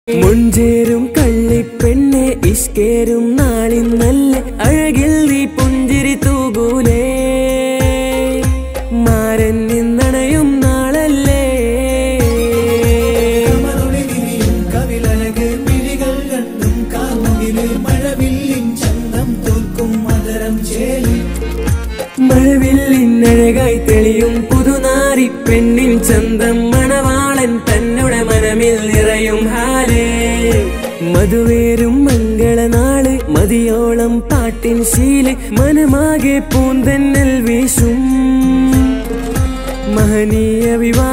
മുഞ്ചേരും കള്ളിപ്പെണ്ണെ ഇഷ്കേരും നാളിൻ നല്ല അഴകിൽ നീ പുഞ്ചിരി തൂകൂലേ മാരൻ നിന്നണയും നാളല്ലേ കമറുളി വിരിയും കവിളഴക് മിഴികൾ രണ്ടും കാർമുകില് മഴവില്ലിൻ ചന്തം തോൽക്കും മകരം ചേലി മഴവില്ലിനഴകായി തെളിയും പുതുനാരി പെണ്ണിൻ ചന്തം മണവാളൻ തന്നുടെ മനമിൽ നിറയും ഹാലേ മധുവേരും മംഗളനാള് മതിയോളം പാട്ടിൻ ശീല് മനമാകെ പൂന്തന്നൽ വീശും മഹനീയ വിവാഹ